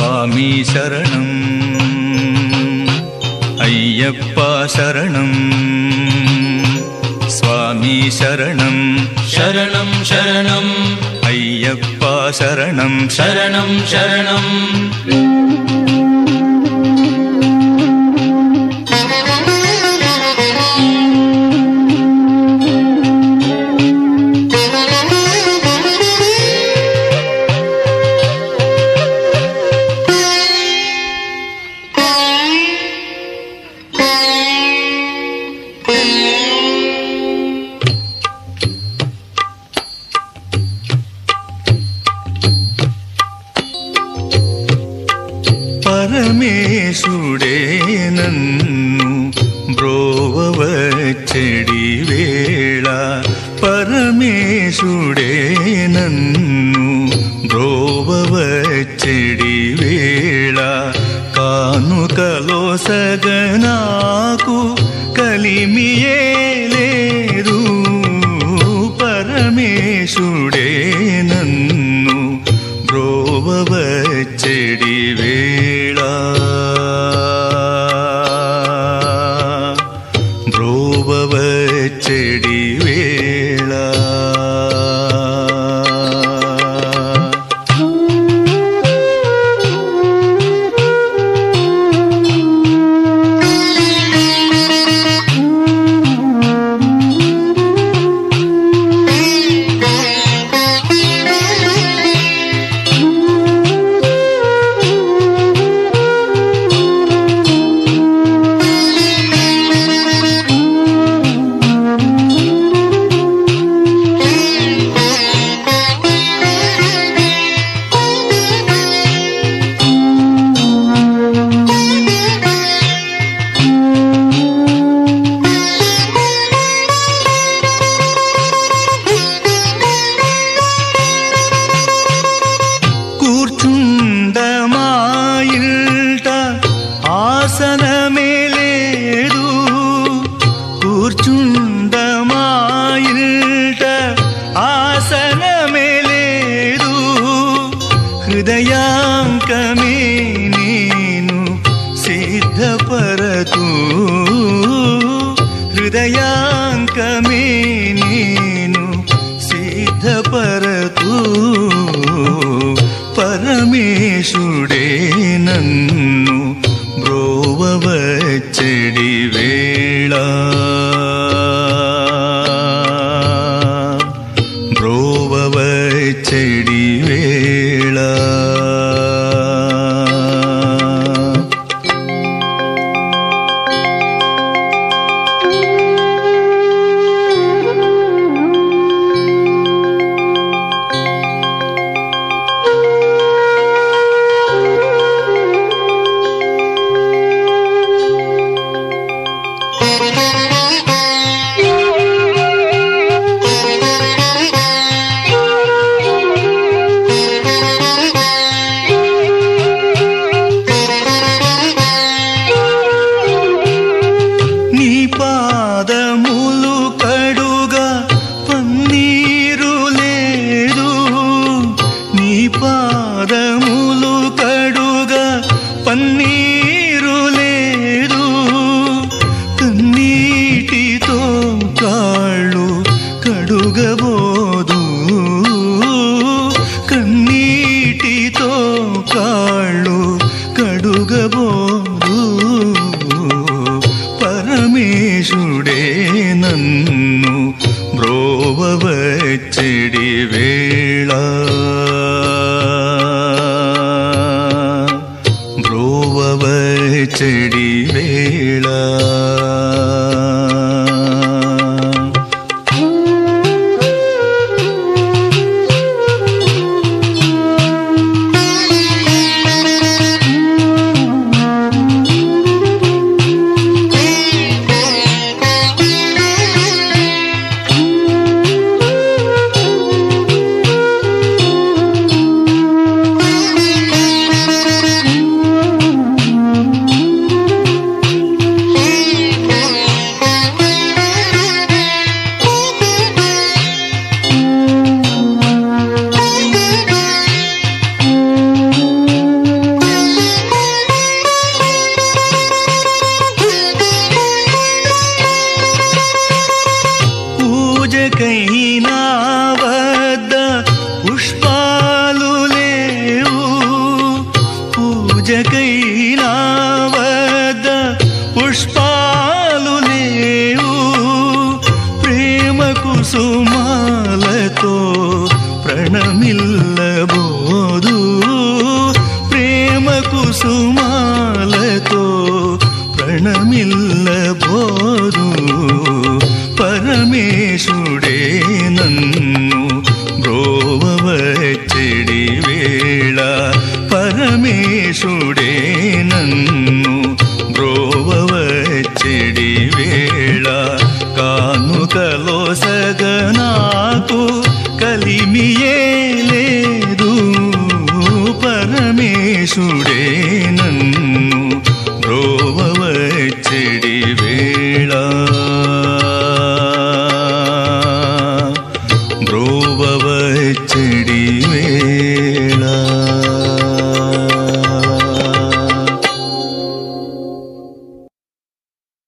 స్వామి శరణం అయ్యప్ప శరణం స్వామి శరణం శరణం శరణం అయ్యప్ప శరణం శరణం శరణం పరమేశుడే నన్ను బ్రోవవచ్చడి వేళ పరమేశుడే నన్ను బ్రోవవచ్చడి వేళ కానుకలో సగనాకు కలిమియే లేదు పరమేశుడే నన్ను బ్రోవవచ్చడి వేళ బ్రోవవచ్చడి వేళ కూర్చుండమాయిల్ట ఆసనమే లేదు కూర్చుండమాయిల్ట ఆసనమే లేదు హృదయాంకమే నేను సిద్ధపరతూ హృదయాంకమే నేను సిద్ధపరతూ పరమేశుడే నన్ను బ్రోవవచ్చడి వేళ బ్రోవవచ్చడి వేళ నీ పాదములు కడుగా పన్నీరు లేదు నీ పాదములు కడుగా పన్నీరు లేదు కన్నీటితో కాళ్ళు కడుగబోదు కన్నీటితో కాళ్ళు కడుగబోదు పరమేశుడే నన్ను బ్రోవవచ్చడి వేళ బ్రోవవచ్చడి వేళ Thank కుసుమాలతో ప్రణమిల్లబోరు పరమేశుడే నన్ను బ్రోవవచ్చడి వేళ పరమేశుడే నన్ను బ్రోవవచ్చడి వేళ కానుకలో సగనాకు కలిమియే లేదు పరమేశుడే నన్ను బ్రోవవచ్చడి